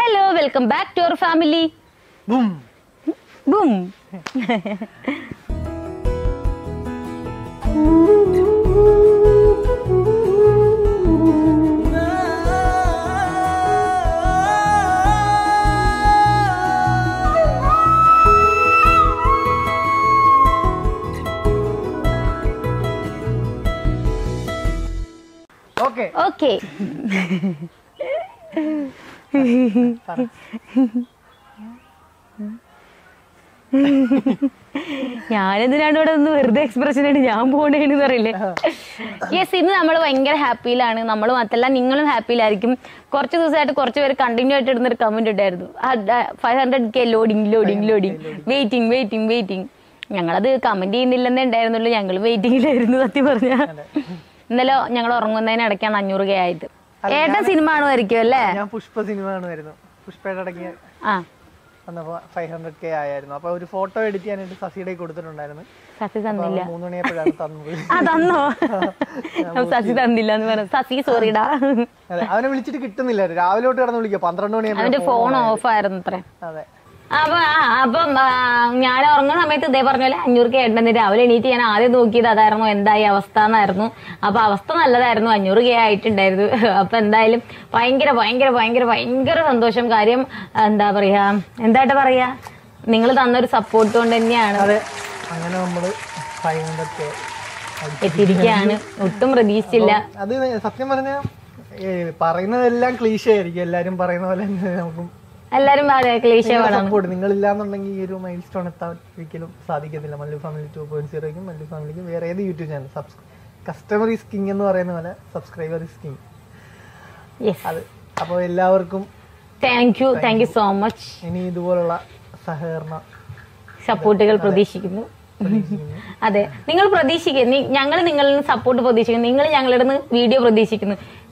Hello welcome back to our family boom boom okay okay ഞാനെന്തിനാണ് ഇവിടെ ഒന്ന് വെറുതെ എക്സ്പ്രഷൻ ആയിട്ട് ഞാൻ പോണേന്ന് പറയില്ലേ യെസ് ഇന്ന് നമ്മൾ ഭയങ്കര ഹാപ്പിയിലാണ് നമ്മൾ മാത്രമല്ല നിങ്ങളും ഹാപ്പിയിലായിരിക്കും കുറച്ച് ദിവസമായിട്ട് കുറച്ച് പേര് കണ്ടിന്യൂ ആയിട്ട് ഇടുന്നൊരു കമന്റ് ഉണ്ടായിരുന്നു five hundred K loading loading loading waiting waiting waiting ഞങ്ങളത് കമന്റ് ചെയ്യുന്നില്ലെന്നേ ഉണ്ടായിരുന്നുള്ളൂ ഞങ്ങൾ വെയിറ്റിംഗിലായിരുന്നു സത്യം പറഞ്ഞ ഇന്നലെ ഞങ്ങൾ ഉറങ്ങുന്നതിനിടയ്ക്കാണ് അഞ്ഞൂറ് കെ ആയത് ഏട്ടൻ സിനിമ കാണുമായിരിക്കും അല്ലേ ഞാൻ പുഷ്പ സിനിമ ആണ് വരുന്നു പുഷ്പയുടെ ഇടയ്ക്ക് ആ വന്നപ്പോ ഫൈവ് ഹൺഡ്രഡ് കെ ആയിരുന്നു അപ്പൊ ഒരു ഫോട്ടോ എഡിറ്റ് ചെയ്യാനായിട്ട് സസിയുടെ കയ്യിൽ കൊടുത്തിട്ടുണ്ടായിരുന്നു സസി അപ്പൊ തന്നില്ല അവൻ മൂന്ന് മണിയായപ്പോഴാണ് തന്നത് ആ തന്നോ സസി തന്നില്ല എന്ന് പറഞ്ഞു സസി സോറിടാ അതെ അവനെ വിളിച്ചിട്ട് കിട്ടുന്നില്ല രാവിലെ തൊട്ട് കിടന്ന് വിളിക്കുക പന്ത്രണ്ട് അവന്റെ മണിയായപ്പോൾ ഫോൺ ഓഫ് ആയിരുന്നു അത്രേ അതെ അപ്പൊ ആ, അപ്പം ആ, ഞാൻ ഉറങ്ങുന്ന സമയത്ത് ഇതേ പറഞ്ഞ പോലെ അഞ്ഞൂറ് കെ ഉണ്ടെന്ന് രാവിലെ എണീറ്റ് ഞാൻ ആദ്യം നോക്കിയത് അതായിരുന്നു എന്തായി അവസ്ഥ എന്നായിരുന്നു അപ്പൊ അവസ്ഥ നല്ലതായിരുന്നു അഞ്ഞൂറ് കെ ആയിട്ടുണ്ടായിരുന്നു അപ്പൊ എന്തായാലും ഭയങ്കര ഭയങ്കര ഭയങ്കര ഭയങ്കര സന്തോഷം കാര്യം എന്താ പറയാ എന്തായിട്ട് പറയാ നിങ്ങൾ തന്നൊരു സപ്പോർട്ട് കൊണ്ട് തന്നെയാണ് അതെ അങ്ങനെ നമ്മള് ഫൈവ് ഹൺഡ്രഡ് കെ എത്തിയിരിക്കുകയാണ് ഒട്ടും പ്രതീക്ഷിച്ചില്ല അത് സത്യം പറഞ്ഞ പറയുന്നതെല്ലാം ക്ലീശ ആയിരിക്കും എല്ലാരും പറയുന്ന പോലെ തന്നെ നമുക്കും എല്ലാരും അതെ ക്ലീശ വേണം സപ്പോർട്ട് നിങ്ങളില്ലാന്നുണ്ടെങ്കിൽ ഈ ഒരു മൈൽ സ്റ്റോൺ എത്താൻ ഒരിക്കലും സാധിക്കത്തില്ല മല്ലു ഫാമിലി ടു പോയിന്റ് സീറോയ്ക്കും മല്ലു ഫാമിലിക്കും വേറെ ഏത് YouTube channel subs customer is king എന്ന് പറയുന്ന പോലെ സബ്സ്ക്രൈബർ ഈസ് കിങ് യെസ് അത് അപ്പോൾ എല്ലാവർക്കും thank you thank you so much ഇനി ഇതുപോലുള്ള സഹകരണം സപ്പോർട്ടുകൾ പ്രതീക്ഷിക്കുന്നു പ്രതീക്ഷിക്കുന്നു. അതെ നിങ്ങൾ പ്രതീക്ഷിക്കുന്നു ഞങ്ങൾ നിങ്ങളിൽ നിന്ന് സപ്പോർട്ട് പ്രതീക്ഷിക്കുന്നു നിങ്ങൾ ഞങ്ങളുടെ നിന്ന് വീഡിയോ പ്രതീക്ഷിക്കുന്നു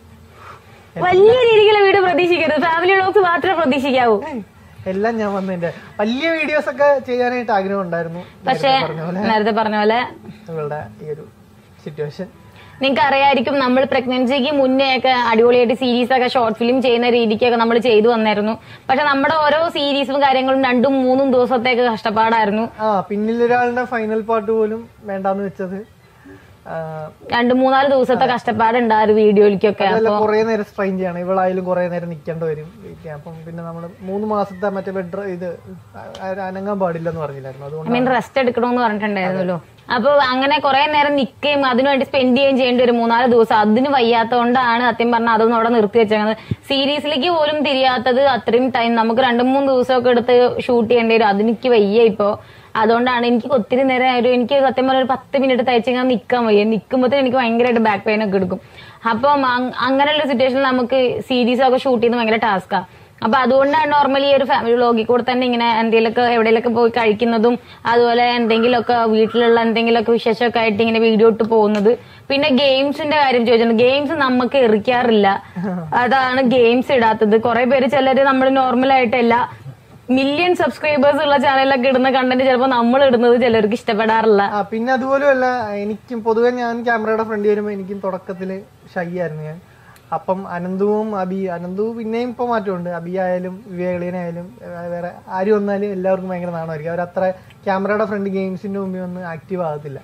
വലിയ രീതിയിലുള്ള വീഡിയോ പ്രതീക്ഷിക്കരുത് ഫാമിലി വ്ളോഗ്സ് മാത്രമേ പ്രതീക്ഷിക്കാവൂ എല്ലാം ഞാൻ വന്നതിന്റെ വലിയ വീഡിയോസ് ഒക്കെ ചെയ്യാനായിട്ട് ആഗ്രഹം ഉണ്ടായിരുന്നു പക്ഷേ പറഞ്ഞ പോലെ നേരത്തെ പറഞ്ഞ പോലെ നിങ്ങളുടെ ഈ ഒരു സിറ്റുവേഷൻ നിങ്ങൾക്ക് അറിയായിരിക്കും നമ്മൾ പ്രഗ്നൻസിക്ക് മുന്നേ ഒക്കെ അടിപൊളിയായിട്ട് സീരീസ് ഒക്കെ ഷോർട്ട് ഫിലിം ചെയ്യുന്ന രീതിക്കൊക്കെ നമ്മൾ ചെയ്തു വന്നായിരുന്നു പക്ഷെ നമ്മുടെ ഓരോ സീരീസും കാര്യങ്ങളും രണ്ടും മൂന്നും ദിവസത്തേക്ക് കഷ്ടപ്പാടായിരുന്നു ആ പിന്നിലൊരാളുടെ ഫൈനൽ പാർട്ട് പോലും വേണ്ടാന്ന് വെച്ചത് ആ, രണ്ട് മൂന്നാല് ദിവസത്തെ കഷ്ടപ്പാടുണ്ടായിരുന്നു വീഡിയോയിലേക്കൊക്കെ അതല്ല കുറെ നേരം സ്ട്രെയിൻ ചെയ്യണം ഇവളായാലും കുറെ നേരം നിൽക്കേണ്ടി വരും വെയിറ്റ് ചെയ്യാം അപ്പം പിന്നെ നമ്മൾ മൂന്ന് മാസത്തെ മറ്റേ ബെഡ് ഇത് ആ, അനങ്ങാൻ പാടില്ലെന്ന് പറഞ്ഞില്ലായിരുന്നു അതുകൊണ്ട് മീൻ റെസ്റ്റ് എടുക്കണമെന്ന് പറഞ്ഞിട്ടുണ്ടായിരുന്നല്ലോ അപ്പൊ അങ്ങനെ കുറെ നേരം നിൽക്കുകയും അതിനുവേണ്ടി സ്പെൻഡ് ചെയ്യുകയും ചെയ്യേണ്ടി വരും മൂന്നാല് ദിവസം അതിന് വയ്യാത്തതുകൊണ്ടാണ് സത്യം പറഞ്ഞാൽ അതൊന്നും അവിടെ നിർത്തി വെച്ചേക്കുന്നത് സീരീസിലേക്ക് പോലും തിരിയാത്തത് അത്രയും ടൈം നമുക്ക് രണ്ട് മൂന്ന് ദിവസമൊക്കെ എടുത്ത് ഷൂട്ട് ചെയ്യേണ്ടി വരും അതെനിക്ക് വയ്യ ഇപ്പോ അതുകൊണ്ടാണ് എനിക്ക് ഒത്തിരി നേരം ഒരു എനിക്ക് സത്യം പറഞ്ഞ ഒരു പത്ത് മിനിറ്റ് തയ്ച്ചിങ്ങനെ നിൽക്കാൻ വയ്യ നിൽക്കുമ്പോഴത്തേന് എനിക്ക് ഭയങ്കരമായിട്ട് ബാക്ക് പെയിൻ ഒക്കെ എടുക്കും അപ്പം അങ്- അങ്ങനെയുള്ള സിറ്റുവേഷനിൽ നമുക്ക് സീരീസ് ഒക്കെ ഷൂട്ട് ചെയ്യുന്നത് ഭയങ്കര ടാസ്ക്കാണ് അപ്പൊ അതുകൊണ്ടാണ് നോർമലി ഒരു ഫാമിലി വ്ളോഗിൽ കൂടെ തന്നെ ഇങ്ങനെ എന്തെങ്കിലുമൊക്കെ എവിടെയെങ്കിലൊക്കെ പോയി കഴിക്കുന്നതും അതുപോലെ എന്തെങ്കിലുമൊക്കെ വീട്ടിലുള്ള എന്തെങ്കിലുമൊക്കെ വിശേഷമൊക്കെ ആയിട്ട് ഇങ്ങനെ വീഡിയോ ഇട്ട് പോകുന്നത് പിന്നെ ഗെയിംസിന്റെ കാര്യം ചോദിച്ചിട്ടുണ്ട് ഗെയിംസ് നമുക്ക് എറിക്കാറില്ല അതാണ് ഗെയിംസ് ഇടാത്തത് കുറെ പേര് ചിലര് നമ്മൾ നോർമൽ ആയിട്ടല്ല മില്യൺ സബ്സ്ക്രൈബേഴ്സ് ഉള്ള ചാനലിലൊക്കെ ഇടുന്ന കണ്ടന്റ് ചിലപ്പോൾ നമ്മൾ ഇടുന്നത് ചിലർക്ക് ഇഷ്ടപ്പെടാറില്ല ആ പിന്നെ അതുപോലെയല്ല എനിക്കും പൊതുവെ ഞാൻ ക്യാമറയുടെ ഫ്രണ്ട് വരുമ്പോൾ എനിക്കും തുടക്കത്തില് ഷൈ ആയിരുന്നു ഞാൻ അപ്പം അനന്തുവും അബി അനന്തു പിന്നെയും ഇപ്പൊ മാറ്റമുണ്ട് അബി ആയാലും വിവേകളിയനായാലും ഏ- വേറെ ആര് വന്നാലും എല്ലാവർക്കും ഭയങ്കര നാണമായിരിക്കും അവരത്ര ക്യാമറയുടെ ഫ്രണ്ട് ഗെയിംസിന്റെ മുമ്പിൽ ഒന്നും ആക്റ്റീവ് ആകത്തില്ല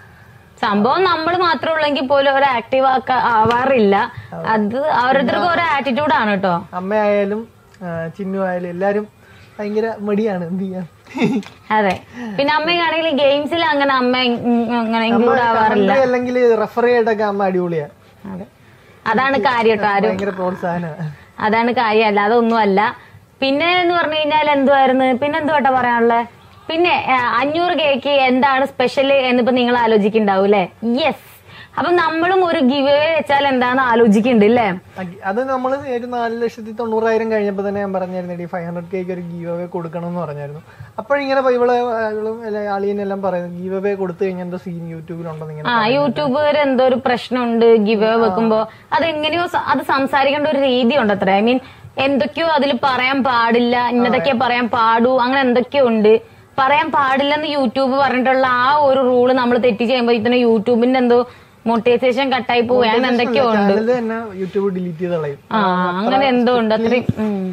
സംഭവം നമ്മൾ മാത്രമേ ഉള്ളെങ്കിൽ പോലും ഒരു ആക്റ്റീവ് ആക്കാ ആവാറില്ല അത് ഓരോരുത്തർക്കും ഓരോ ആറ്റിറ്റ്യൂഡാണ് കേട്ടോ അമ്മയായാലും ആ, ചിന്നു ആയാലും എല്ലാരും ഭയങ്കര മടിയാണ് എന്ത് ചെയ്യാൻ അതെ പിന്നെ അമ്മയാണെങ്കിൽ ഗെയിംസിൽ അങ്ങനെ അമ്മ ഇ- അങ്ങനെ ഇൻക്ലൂഡ് ആവാറില്ല കമന്ററി അല്ലെങ്കിൽ റെഫർ ചെയ്തിട്ടൊക്കെ അമ്മ അടിപൊളിയാ അതെ അതാണ് കാര്യം കേട്ടോ ആരും ഭയങ്കര പ്രോത്സാഹന അതാണ് കാര്യം അല്ലാതെ ഒന്നുമല്ല പിന്നെ എന്ന് പറഞ്ഞു കഴിഞ്ഞാൽ എന്തുവായിരുന്നു പിന്നെ എന്തുവാട്ടാ പറയാനുള്ളത് പിന്നെ ആ, അഞ്ഞൂറ് കേക്ക് എന്താണ് സ്പെഷ്യൽ എന്നിപ്പോ നിങ്ങൾ ആലോചിക്കുന്നുണ്ടാവും അല്ലെ യെസ് അപ്പൊ നമ്മളും ഒരു ഗിവ് വെച്ചാൽ എന്താന്ന് ആലോചിക്കുന്നുണ്ട് അല്ലേ അത് നമ്മൾ ഒരു നാല് ലക്ഷത്തി തൊണ്ണൂറായിരം കഴിഞ്ഞപ്പോൾ തന്നെ ഞാൻ പറഞ്ഞായിരുന്നു ഫൈവ് ഹൺഡ്രഡ് കേക്ക് ഒരു ഗീവ് അവേ കൊടുക്കണം എന്ന് പറഞ്ഞായിരുന്നു അപ്പോഴിങ്ങനെ ഇവള് ഇവളും അളിയനെല്ലാം പറയുന്നത് ഗീവ് അവേ കൊടുത്തു കഴിഞ്ഞാൽ എന്തോ സീൻ യൂട്യൂബിലുണ്ടെന്ന് ഇങ്ങനെ ആ യൂട്യൂബുകാർ എന്തോ ഒരു പ്രശ്നമുണ്ട് ഗിവ് വെക്കുമ്പോ അതെങ്ങനെയോ സ- അത് സംസാരിക്കേണ്ട ഒരു രീതി ഉണ്ട് അത്ര ഐ മീൻ എന്തൊക്കെയോ അതിൽ പറയാൻ പാടില്ല ഇന്നതൊക്കെ പറയാൻ പാടൂ അങ്ങനെ എന്തൊക്കെയോ ഉണ്ട് പറയാൻ പാടില്ലെന്ന് യൂട്യൂബ് പറഞ്ഞിട്ടുള്ള ആ ഒരു റൂള് നമ്മൾ തെറ്റി ചെയ്യുമ്പോൾ ഇതിന് യൂട്യൂബിന്റെ എന്തോ മോട്ടിവേഷൻ കട്ടായി പോവുക അങ്ങനെ എന്തൊക്കെയോ ഉണ്ട് ചാനൽ തന്നെ യൂട്യൂബ് ഡിലീറ്റ് ചെയ്ത് കളയും ആ അങ്ങനെ എന്തോ ഉണ്ട് അത്രയും ഉം.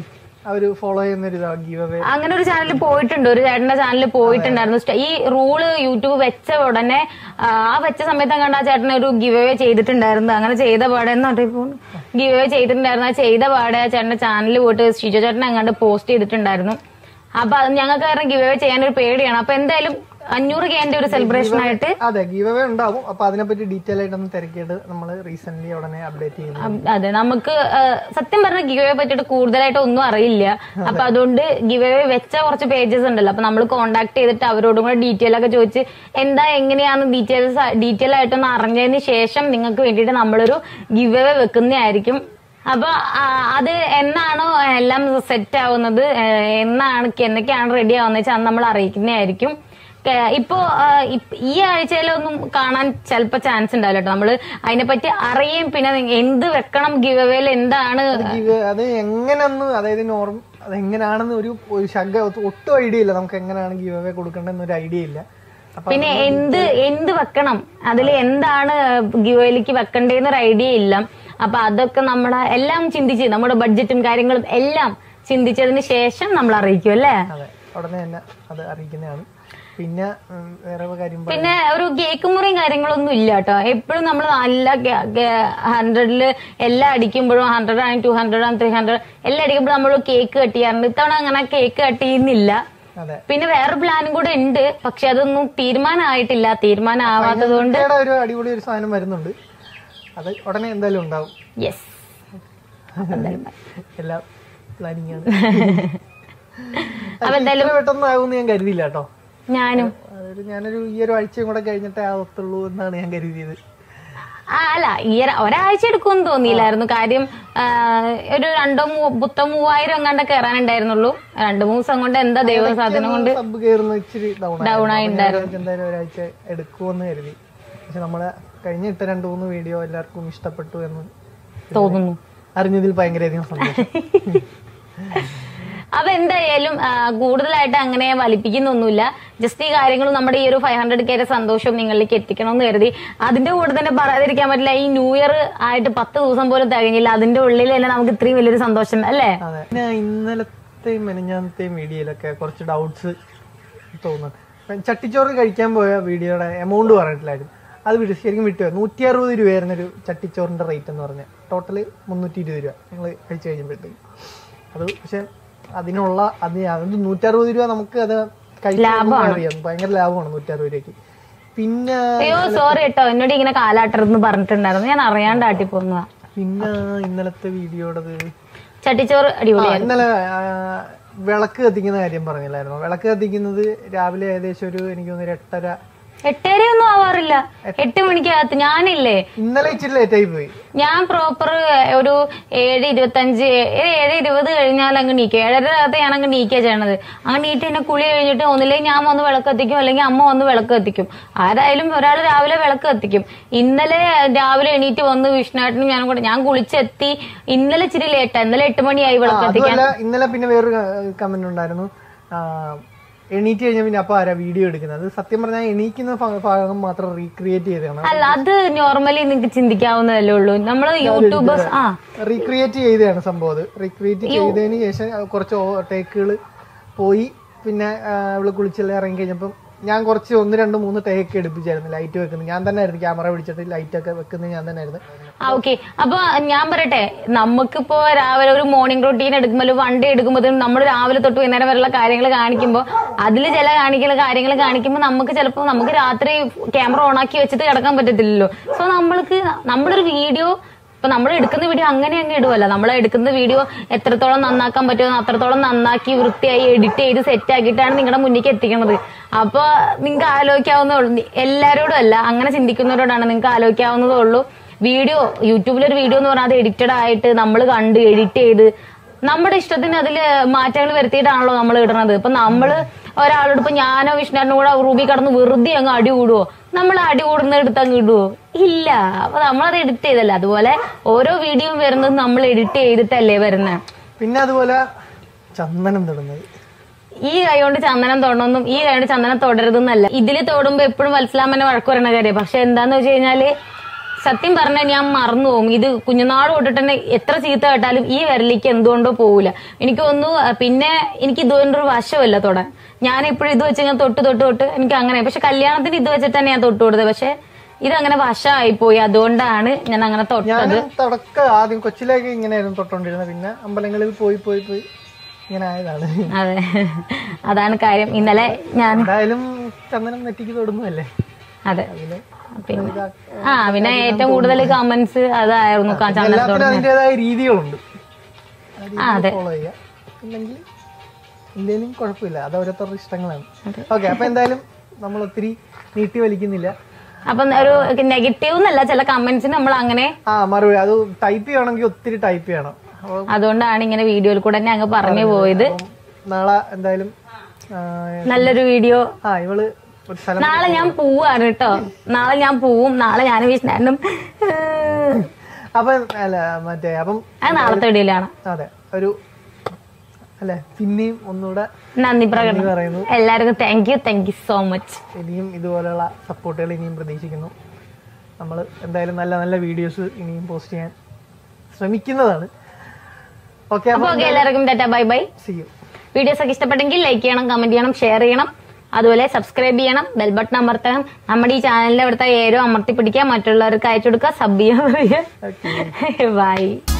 അവർ ഫോളോ ചെയ്യുന്ന ഒരു ഇതാണ് ഗീവ് അവേ അങ്ങനെ ഒരു ചാനലിൽ പോയിട്ടുണ്ട് ഒരു ചേട്ടന്റെ ചാനലിൽ പോയിട്ടുണ്ടായിരുന്നു സ്റ്റ- ഈ റൂള് യൂട്യൂബ് വെച്ച ഉടനെ ആ ആ വെച്ച സമയത്ത് കണ്ട ആ ചേട്ടൻ ഒരു ഗിവ് അവേ ചെയ്തിട്ടുണ്ടായിരുന്നു അങ്ങനെ ചെയ്ത പാടെ എന്ന് പറഞ്ഞപ്പോൾ ഗിവ് അവേ ചെയ്തിട്ടുണ്ടായിരുന്നു ആ ചെയ്ത പാടെ ആ ചേട്ടന്റെ ചാനലിൽ പോയിട്ട് ഷിജോ ചേട്ടൻ അങ്ങാണ്ട് പോസ്റ്റ് ചെയ്തിട്ടുണ്ടായിരുന്നു അപ്പൊ അത് ഞങ്ങൾക്ക് കാരണം ഗിവ് അവേ ചെയ്യാൻ ഒരു പേടിയാണ് അപ്പൊ എന്തായാലും അഞ്ഞൂറ് കേന്റെ ഒരു സെലിബ്രേഷൻ ആയിട്ട് അതെ ഗീവ് അവേ ഉണ്ടാവും അപ്പൊ അതിനെപ്പറ്റി ഡീറ്റെയിൽ ആയിട്ടൊന്ന് തിരക്കിയിട്ട് നമ്മൾ റീസെന്റ് ഉടനെ അപ്ഡേറ്റ് ചെയ്യുന്നു അം- അതെ നമുക്ക് ആ, സത്യം പറഞ്ഞ ഗിവ് അവേ പറ്റിയിട്ട് കൂടുതലായിട്ട് ഒന്നും അറിയില്ല അപ്പൊ അതുകൊണ്ട് ഗിവ് അവേ വെച്ച കുറച്ച് പേജസ് ഉണ്ടല്ലോ അപ്പൊ നമ്മൾ കോൺടാക്ട് ചെയ്തിട്ട് അവരോടും കൂടെ ഡീറ്റെയിൽ ഒക്കെ ചോദിച്ച് എന്താ എങ്ങനെയാണ് ഡീറ്റെയിൽസ് ഡീറ്റെയിൽ ആയിട്ടൊന്ന് അറിഞ്ഞതിന് ശേഷം നിങ്ങൾക്ക് വേണ്ടിയിട്ട് നമ്മളൊരു ഗിവ് അവേ വെക്കുന്നതായിരിക്കും അപ്പൊ ആ, അത് എന്നാണോ എല്ലാം സെറ്റ് ആവുന്നത് ഏ, എന്നാണ് എന്നൊക്കെയാണ് റെഡി ആവുന്നത് വെച്ചാൽ അന്ന് നമ്മൾ അറിയിക്കുന്നതായിരിക്കും കേ- ഇപ്പോ ആ, ഇപ്പ- ഈ ആഴ്ചയിലൊന്നും കാണാൻ ചിലപ്പോ ചാൻസ് ഉണ്ടാവില്ല കേട്ടോ നമ്മള് അതിനെപ്പറ്റി അറിയും പിന്നെ എന്ത് വെക്കണം ഗിവ് അവേയിൽ എന്താണ് ഗീവ് അത് എങ്ങനെയൊന്ന് അതായത് നോർമൽ അത് എങ്ങനെയാണെന്ന് ഒരു ഒരു ശങ്ക ഒട്ടും ഐഡിയ ഇല്ല നമുക്ക് എങ്ങനെയാണ് ഗീവ് അവേ കൊടുക്കേണ്ടതെന്ന് ഒരു ഐഡിയ ഇല്ല അപ്പൊ പിന്നെ എന്ത് എന്ത് വെക്കണം അതിൽ എന്താണ് ഗിവയിലേക്ക് വെക്കണ്ടേന്ന് ഒരു ഐഡിയ ഇല്ല അപ്പൊ അതൊക്കെ നമ്മളെ എല്ലാം ചിന്തിച്ച് നമ്മുടെ ബഡ്ജറ്റും കാര്യങ്ങളും എല്ലാം ചിന്തിച്ചതിന് ശേഷം നമ്മൾ അറിയിക്കും അല്ലേ അതെ ഉടനെ തന്നെ അത് അറിയിക്കുന്നതാണ് പിന്നെ ഉം, വേറെ കാര്യം പറയാം. പിന്നെ ഒരു കേക്ക് മുറിയും കാര്യങ്ങളൊന്നും ഇല്ല കേട്ടോ എപ്പോഴും നമ്മൾ നല്ല ഹൺഡ്രഡില് എല്ലാം അടിക്കുമ്പോഴും ഹൺഡ്രഡ് ആണ് ടു ഹൺഡ്രഡ് ആണ് ത്രീ ഹൺഡ്രഡ് എല്ലാം അടിക്കുമ്പോഴും നമ്മൾ കേക്ക് കട്ട് ചെയ്യാറുണ്ട് ഇത്തവണ അങ്ങനെ കേക്ക് കട്ട് ചെയ്യുന്നില്ല അതെ പിന്നെ വേറെ പ്ലാനും കൂടെ ഉണ്ട് പക്ഷെ അതൊന്നും തീരുമാനമായിട്ടില്ല തീരുമാനമാവാത്തത് കൊണ്ട് ഇന്ത്യയുടെ ഒരു അടിപൊളി ഒരു സാധനം വരുന്നുണ്ട് അത് ഉടനെ എന്തായാലും ഉണ്ടാവും യെസ് എല്ലാം പ്ലാനിങ് ആണ് അപ്പൊ ഇത്ര പെട്ടെന്ന് ആകുമെന്ന് ഞാൻ കരുതിയില്ല കേട്ടോ ഞാനും അതൊരു ഞാനൊരു ഈ ഒരു ആഴ്ചയും കൂടെ കഴിഞ്ഞിട്ടേ ആവത്തുള്ളൂ എന്നാണ് ഞാൻ കരുതിയത് ആ, അല്ല ഈ ഒരു- ഒരാഴ്ച എടുക്കുമെന്ന് തോന്നിയില്ലായിരുന്നു കാര്യം ആ, ഒരു രണ്ടോ മൂ- പുത്തോ മൂവായിരം എങ്ങാണ്ട് കയറാനുണ്ടായിരുന്നുള്ളൂ രണ്ടു മൂന്ന് ദിവസം കൊണ്ട് എന്താ ദൈവ സാധനം കൊണ്ട് സബ് കയറുന്ന ഇച്ചിരി ഡൗൺ Down ആയി എന്തായാലും ഒരാഴ്ച എടുക്കുമെന്ന് കരുതി പക്ഷെ നമ്മളെ കഴിഞ്ഞ ഇട്ട രണ്ടു മൂന്ന് വീഡിയോ എല്ലാവർക്കും ഇഷ്ടപ്പെട്ടു എന്ന് തോന്നുന്നു അറിഞ്ഞതിൽ ഭയങ്കരധികം സന്തോഷം അപ്പൊ എന്തായാലും ആ, കൂടുതലായിട്ട് അങ്ങനെ വലിപ്പിക്കുന്നൊന്നുമില്ല ജസ്റ്റ് ഈ കാര്യങ്ങൾ നമ്മുടെ ഈ ഒരു ഫൈവ് ഹൺഡ്രഡ് കെയുടെ സന്തോഷം നിങ്ങളിലേക്ക് എത്തിക്കണമെന്ന് കരുതി അതിന്റെ കൂടെ തന്നെ പറയാതിരിക്കാൻ പറ്റില്ല ഈ ന്യൂ ഇയർ ആയിട്ട് പത്ത് ദിവസം പോലും തികഞ്ഞില്ല അതിന്റെ ഉള്ളിൽ തന്നെ നമുക്ക് ഇത്രയും വലിയൊരു സന്തോഷം അല്ലേ അതെ പിന്നെ ഇന്നലത്തെയും മെനഞ്ഞാന്നത്തെയും വീഡിയോയിലൊക്കെ കുറച്ച് ഡൗട്ട്സ് തോന്നുന്നു ഇപ്പം ചട്ടിച്ചോറ് കഴിക്കാൻ പോയ വീഡിയോയുടെ എമൗണ്ട് പറഞ്ഞിട്ടില്ലായിരുന്നു അത് വിട്ട് ശരിക്കും വിട്ടു നൂറ്റി അറുപത് രൂപയായിരുന്നു ഒരു ചട്ടിച്ചോറിന്റെ റേറ്റ് എന്ന് പറഞ്ഞാൽ ടോട്ടല് മുന്നൂറ്റി ഇരുപത് രൂപ ഞങ്ങൾ കഴിച്ചു കഴിഞ്ഞപ്പോഴത്തേക്ക് അത് പക്ഷെ അതിനുള്ള അത് അത് നൂറ്ററുപത് രൂപ നമുക്ക് അത് കഴിക്കാൻ അറിയാം ഭയങ്കര ലാഭമാണ് നൂറ്ററുപത് രൂപയ്ക്ക് പിന്നെ അയ്യോ സോറി കേട്ടോ എന്നോട് ഇങ്ങനെ കാലാട്ടരുന്ന് പറഞ്ഞിട്ടുണ്ടായിരുന്നു ഞാൻ അറിയാണ്ട് ആട്ടിപ്പോന്നതാ പിന്നെ ഇന്നലത്തെ വീഡിയോടത് ചട്ടിച്ചോറ് ആ, അടിപൊളിയായിരുന്നു ഇന്നലെ ആ, വിളക്ക് കത്തിക്കുന്ന കാര്യം പറഞ്ഞില്ലായിരുന്നു വിളക്ക് കത്തിക്കുന്നത് രാവിലെ ഏകദേശം ഒരു എനിക്ക് തോന്നുന്നു ഒരു എട്ടര എട്ടര ഒന്നും ആവാറില്ല എട്ട് മണിക്കകത്ത് ഞാനില്ലേ ഇന്നലെ ഇച്ചിരി ലേറ്റ് ആയി പോയി ഞാൻ പ്രോപ്പർ ഒരു ഏഴ് ഇരുപത്തഞ്ച് ഏ- ഏഴ് ഇരുപത് കഴിഞ്ഞാൽ അങ്ങ് നീക്കും ഏഴര അകത്ത് ഞാൻ അങ്ങ് നീക്കുക ചെയ്യണത് അങ്ങനെ നീറ്റ് എന്നെ കുളി കഴിഞ്ഞിട്ട് ഒന്നില്ലെങ്കിൽ ഞാൻ വന്ന് വിളക്ക് കത്തിക്കും അല്ലെങ്കിൽ അമ്മ വന്ന് വിളക്ക് കത്തിക്കും ആരായാലും ഒരാൾ രാവിലെ വിളക്ക് കത്തിക്കും ഇന്നലെ രാവിലെ എണീറ്റ് വന്ന് വിഷ്ണുവേട്ടനും ഞാനും കൂടെ ഞാൻ കുളിച്ചെത്തി ഇന്നലെ ഇച്ചിരി ലേറ്റാ ഇന്നലെ എട്ട് മണിയായി വിളക്ക് കത്തിക്കാൻ അതുമല്ല ഇന്നലെ പിന്നെ വേറൊരു കമന്റ് ഉണ്ടായിരുന്നു ആ, എണീറ്റ് കഴിഞ്ഞ പിന്നെ അപ്പൊ ആരാ വീഡിയോ എടുക്കുന്നത് അത് സത്യം പറഞ്ഞാൽ എണീക്കുന്ന ഭാ- ഭാഗം മാത്രം റീക്രിയേറ്റ് ചെയ്തതാണ് അല്ല അത് നോർമലി നിങ്ങൾക്ക് ചിന്തിക്കാവുന്നതല്ലേ ഉള്ളൂ നമ്മള് യൂട്യൂബേഴ്സ് ആ റീക്രിയേറ്റ് ചെയ്തതാണ് സംഭവം അത് റീക്രിയേറ്റ് ചെയ്തതിന് ശേഷം കുറച്ച് ടേക്കുകൾ പോയി പിന്നെ ആ, അവള് കുളിച്ചെല്ലാം ഇറങ്ങി കഴിഞ്ഞപ്പം ഞാൻ കുറച്ച് ഒന്ന് രണ്ട് മൂന്ന് ടേക്ക് എടുപ്പിച്ചായിരുന്നു ലൈറ്റ് വെക്കുന്നത് ഞാൻ തന്നെ ആയിരുന്നു ക്യാമറ പിടിച്ചിട്ട് ലൈറ്റ് ഒക്കെ വെക്കുന്നത് ഞാൻ തന്നെ ആയിരുന്നു ആ ഓക്കെ അപ്പൊ ഞാൻ പറയട്ടെ നമുക്കിപ്പോ രാവിലെ ഒരു മോർണിംഗ് റൊട്ടീൻ എടുക്കുമ്പോൾ വൺ ഡേ എടുക്കുമ്പോഴത്തേക്കും നമ്മൾ രാവിലെ തൊട്ട് വൈകുന്നേരം വരെയുള്ള കാര്യങ്ങൾ കാണിക്കുമ്പോൾ അതിൽ ചില കാണിക്കുന്ന കാര്യങ്ങൾ കാണിക്കുമ്പോൾ നമുക്ക് ചിലപ്പോൾ നമുക്ക് രാത്രി ക്യാമറ ഓൺ ആക്കി വെച്ചിട്ട് കിടക്കാൻ പറ്റത്തില്ലല്ലോ സോ നമ്മൾക്ക് നമ്മളൊരു വീഡിയോ ഇപ്പൊ നമ്മൾ എടുക്കുന്ന വീഡിയോ അങ്ങനെ അങ്ങ് ഇടുവല്ല നമ്മൾ എടുക്കുന്ന വീഡിയോ എത്രത്തോളം നന്നാക്കാൻ പറ്റുമോ അത്രത്തോളം നന്നാക്കി വൃത്തിയായി എഡിറ്റ് ചെയ്ത് സെറ്റ് ആക്കിയിട്ടാണ് നിങ്ങളുടെ മുന്നിലേക്ക് എത്തിക്കുന്നത് അപ്പൊ നിങ്ങൾക്ക് ആലോചിക്കാവുന്നേ ഉള്ളൂ നി- എല്ലാവരോടും അല്ല അങ്ങനെ ചിന്തിക്കുന്നവരോടാണ് നിങ്ങൾക്ക് ആലോചിക്കാവുന്നതേ ഉള്ളൂ വീഡിയോ യൂട്യൂബിലൊരു വീഡിയോ എന്ന് പറഞ്ഞാൽ അത് എഡിറ്റഡ് ആയിട്ട് നമ്മൾ കണ്ട് എഡിറ്റ് ചെയ്ത് നമ്മുടെ ഇഷ്ടത്തിന് അതിൽ മാറ്റങ്ങൾ വരുത്തിയിട്ടാണല്ലോ നമ്മൾ ഇടുന്നത് ഇപ്പൊ നമ്മള് ഒരാളോട് ഇപ്പൊ ഞാനോ വിഷ്ണുവിനോ കൂടെ റൂബി കടന്ന് വെറുതെ അങ്ങ് അടി കൂടുവോ നമ്മൾ അടി കൂടുന്ന എടുത്ത് അങ്ങ് ഇടുവോ ഇല്ല അപ്പൊ നമ്മളത് എഡിറ്റ് ചെയ്തല്ല അതുപോലെ ഓരോ വീഡിയോ വരുന്നത് നമ്മൾ എഡിറ്റ് ചെയ്തിട്ടല്ലേ വരുന്നത് പിന്നെ അതുപോലെ ചന്ദനം തൊടുന്നത് ഈ കൈ കൊണ്ട് ചന്ദനം തൊടണമെന്നും ഈ കൈ കൊണ്ട് ചന്ദനം തൊടരുതെന്നല്ല ഇതില് തൊടുമ്പോ എപ്പോഴും വത്സലാമനെ വഴക്ക് പറയുന്ന കാര്യം പക്ഷെ എന്താന്ന് വെച്ച് കഴിഞ്ഞാല് സത്യം പറഞ്ഞാൽ ഞാൻ മറന്നു പോകും ഇത് കുഞ്ഞുനാട് തൊട്ടിട്ട് തന്നെ എത്ര ചീത്ത കേട്ടാലും ഈ വിരലിക്ക് എന്തുകൊണ്ടോ പോവില്ല എനിക്ക് തോന്നുന്നു അഹ് പിന്നെ എനിക്ക് ഇതുകൊണ്ടൊരു വശമല്ല തൊടാൻ ഞാൻ ഇപ്പോഴും ഇത് വെച്ച് ഞാൻ തൊട്ട് തൊട്ട് തൊട്ട് എനിക്ക് അങ്ങനെ പക്ഷെ കല്യാണത്തിന് ഇത് വെച്ചിട്ട് തന്നെ ഞാൻ തൊട്ട് കൊടുത്തത് പക്ഷെ ഇതങ്ങനെ വശമായി പോയി അതുകൊണ്ടാണ് ഞാൻ അങ്ങനെ തൊട്ടത് ഞാൻ തുടക്ക ആദ്യം കൊച്ചിലേക്ക് ഇങ്ങനെയായിരുന്നു തൊട്ടോണ്ടിരുന്നത് പിന്നെ അമ്പലങ്ങളിൽ പോയി പോയി പോയി ഇങ്ങനെ ആയതാണ് അതെ അതാണ് കാര്യം ഇന്നലെ ഞാൻ എന്തായാലും ചന്ദനം നെറ്റിക്ക് തൊടുന്നതല്ലേ അതെ പിന്നെ ആ പിന്നെ ഏറ്റവും കൂടുതൽ കമന്റ്സ് അതായിരുന്നു ക- ചന്ദനത്തോട് എല്ലാത്തിനും അതിൻ്റെതായ രീതികളുണ്ട് ആ, അതെ. ഫോളോ ചെയ്യുക ഇല്ലെങ്കിൽ ഇല്ലെങ്കിലും കുഴപ്പമില്ല അത് ഓരോരുത്തരുടെ ഇഷ്ടങ്ങളാണ് ഓക്കെ അപ്പൊ എന്തായാലും നമ്മൾ ഒത്തിരി നീട്ടി വലിക്കുന്നില്ല അപ്പം ഒരു നെഗറ്റീവ് എന്നല്ല ചില കമന്റ്സിന് നമ്മൾ അങ്ങനെ ആ മറുപടി അത് ടൈപ്പ് ചെയ്യണമെങ്കിൽ ഒത്തിരി ടൈപ്പ് ചെയ്യണം അപ്പൊ അതുകൊണ്ടാണ് ഇങ്ങനെ വീഡിയോയിൽ കൂടെ തന്നെ അങ്ങ് പറഞ്ഞു പോയത് അപ്പം നാളെ എന്തായാലും ആ, നല്ലൊരു വീഡിയോ ആ ഇവള് ഒരു സ്ഥലം നാളെ ഞാൻ പോവാണ് കേട്ടോ നാളെ ഞാൻ പോവും നാളെ ഞാൻ വിഷ്ണാനും അപ്പൊ അല്ല മറ്റേ അപ്പം അത് നാളത്തെ വീഡിയോയിലാണ് അതെ ഒരു അല്ലെ പിന്നെയും ഒന്നുകൂടെ നന്ദി പ്രകടനം നന്ദി പറയുന്നു എല്ലാവർക്കും thank you thank you so much ഇനിയും ഇതുപോലെയുള്ള സപ്പോർട്ടുകൾ ഇനിയും പ്രതീക്ഷിക്കുന്നു നമ്മൾ എന്തായാലും നല്ല നല്ല വീഡിയോസ് ഇനിയും പോസ്റ്റ് ചെയ്യാൻ ശ്രമിക്കുന്നതാണ് ഓക്കെ അപ്പൊ അപ്പൊ ഓക്കെ എല്ലാവർക്കും tata bye bye see you videos ഒക്കെ ഇഷ്ടപ്പെട്ടെങ്കിൽ ലൈക്ക് ചെയ്യണം കമന്റ് ചെയ്യണം ഷെയർ ചെയ്യണം അതുപോലെ സബ്സ്ക്രൈബ് ചെയ്യണം ബെൽ ബട്ടൺ അമർത്തണം നമ്മുടെ ഈ ചാനലിന്റെ അവിടുത്തെ ഏരോ അമർത്തി പിടിക്കുക മറ്റുള്ളവർക്ക് അയച്ചു കൊടുക്കുക സബ് ചെയ്യാൻ പറയുക ഓക്കെ ബൈ